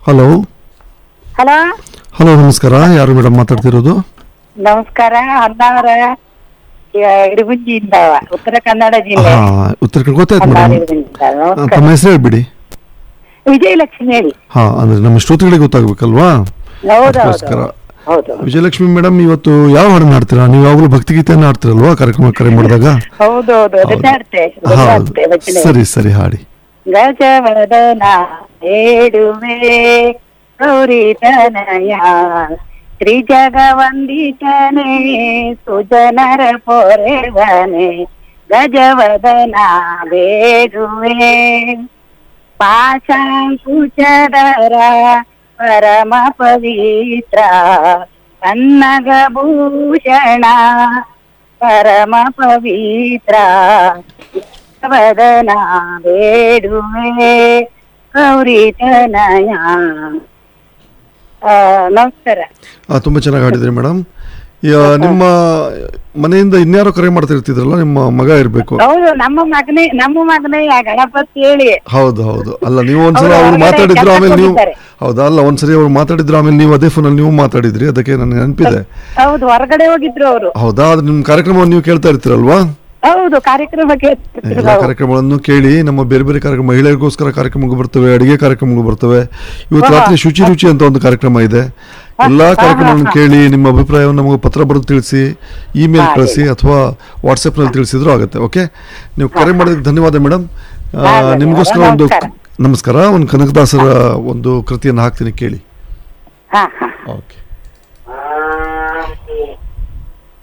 Hello hello hello ನಮಸ್ಕಾರ ಯಾರು madam ಮಾತಾಡ್ತಿರೋದು ನಮಸ್ಕಾರ ಅನ್ನಾವರ ಇಡಗುಂಜಿಯಿಂದ ಉತ್ತರ ಕನ್ನಡ ಜಿಲ್ಲೆ ಹಾ ಉತ್ತರ ಕನ್ನಡ ಗೊತ್ತಾಯ್ತು ಅನ್ನಾವರ ಮೇಡಮ್ ಇಡಗುಂಜಿಯಿಂದ. ನಮಸ್ಕಾರ. ತಮ್ಮ ಹೆಸರು ಹೇಳ್ಬಿಡಿ ವಿಜಯಲಕ್ಷ್ಮಿ ಹೇಳಿ ಹಾ ಅಂದ್ರೆ ನಮ್ಮ ಶ್ರೋತೃಗಳಿಗೆ ಗೊತ್ತಾಗ್ಬೇಕಲ್ವಾ ಹೌದು ಅದಕ್ಕೋಸ್ಕರ ಹೌದು ವಿಜಯಲಕ್ಷ್ಮಿ ಮೇಡಮ್ ಇವತ್ತು ಯಾವ ಹಾಡನ್ನ ಹಾಡ್ತೀರಾ ನೀವು ಯಾವಾಗಲೂ ಭಕ್ತಿಗೀತೆಯನ್ನ ಹಾಡ್ತಿರಲ್ವಾ ಕಾರ್ಯಕ್ರಮ ಕರೆ ಮಾಡಿದಾಗ ಹೌದು ಹೌದು ಅದನ್ನೇ ಆಡ್ತೆ ಅದನ್ನೇ ಹಾ ಆಡ್ತೆ ಭಜನೆ. ಸರಿ ಸರಿ ಹಾಡಿ ಗಜವದನ ಹೇಳುವೆ ಗೌರಿ ತನಯ ತ್ರಿಜಗ ವಂದಿತನೆ ಸುಜನರ ಪೊರೆವನೆ ಗಜವದನ ಬೇಡುವೆ ಪಾಶಾಂಕುಚದರ ಪರಮ ಪವಿತ್ರ ಕನ್ನಗ ಭೂಷಣ ಪರಮ ಪವಿತ್ರ ವದನ ಬೇಡುವೆ ಗೌರಿ ತನಯ ಆ, ನಮಸ್ಕಾರ ಆ, ತುಂಬಾ ಚೆನ್ನಾಗಿ ಹಾಡಿದ್ರಿ ಮೇಡಮ್ ನಿಮ್ಮ ಮನೆಯಿಂದ ಇನ್ಯಾರೋ ಕರೆ ಮಾಡ್ತಿರ್ತಿದ್ರಲ್ಲ ನಿಮ್ಮ ಮಗ ಇರಬೇಕು ಹೌದು ನಮ್ಮ ಮಗನೇ ನಮ್ಮ ಮಗನೇ ಆ ಗಣಪತಿ ಹೇಳಿ ಹೌದು ಹೌದು ಅಲ್ಲ ನೀವು ಒಂದ್ಸಲ ಅವ್ರು ಅವ್ರು ಹೊರಗಡೆ ಮಾತಾಡಿದ್ರು ಕೆಲ್ಸಕ್ಕೆ ಆಮೇಲೆ ನೀವು ಹೋಗಿದ್ದಾರೆ. ಹೌದಾ ಅಲ್ಲ ಒಂದ್ಸರಿ ಅವ್ರು ಮಾತಾಡಿದ್ರು ಆಮೇಲೆ ನೀವು ಅದೇ ಫೋನಲ್ಲಿ ನೀವು ಮಾತಾಡಿದ್ರಿ ಅದಕ್ಕೆ ನನಗೆ ನೆನಪಿದೆ ಹೌದು ಹೊರಗಡೆ ಹೋಗಿದ್ರು ಅವರು ಹೌದಾ ಅದು ನಿಮ್ಮ ಕಾರ್ಯಕ್ರಮವನ್ನು ನೀವು ಕೇಳ್ತಾ ಇರ್ತೀರಲ್ವಾ ಹೌದು ಕಾರ್ಯಕ್ರಮ ಕೇಳ್ತಿದ್ರು ಎಲ್ಲ ನಾವು. ಕಾರ್ಯಕ್ರಮಗಳನ್ನು ಕೇಳಿ ನಮ್ಮ ಬೇರೆ ಬೇರೆ ಕಾರ್ಯಕ್ರಮ ಮಹಿಳೆಯರಿಗೋಸ್ಕರ ಕಾರ್ಯಕ್ರಮಗಳು ಬರ್ತವೆ ಅಡಿಗೆ ಕಾರ್ಯಕ್ರಮಗಳು ಬರ್ತವೆ ಇವತ್ತು ರಾತ್ರಿ ಶುಚಿ ರುಚಿ ಅಂತ ಒಂದು ಕಾರ್ಯಕ್ರಮ ಇದೆ ಎಲ್ಲಾ ಕಾರ್ಯಕ್ರಮಗಳನ್ನು ಕೇಳಿ ನಿಮ್ಮ ಅಭಿಪ್ರಾಯವನ್ನು ನಮಗೆ ಪತ್ರ ಬರೆದು ತಿಳಿಸಿ ಇಮೇಲ್ ಹಾಗೆ. ಕಳಿಸಿ ಅಥವಾ ವಾಟ್ಸಪ್ನಲ್ಲಿ ತಿಳಿಸಿದ್ರು ಆಗುತ್ತೆ ಓಕೆ ನೀವು ಕರೆ ಮಾಡೋದಕ್ಕೆ ಧನ್ಯವಾದ ಮೇಡಮ್ ಧನ್ಯವಾದ. ನಿಮಗೋಸ್ಕರ ಒಂದು ನಮಸ್ಕಾರ. ನಮಸ್ಕಾರ ಒಂದು ಕನಕದಾಸರ ಒಂದು ಕೃತಿಯನ್ನು ಹಾಕ್ತೀನಿ ಕೇಳಿ ಹಾ ಹಾ ಓಕೆ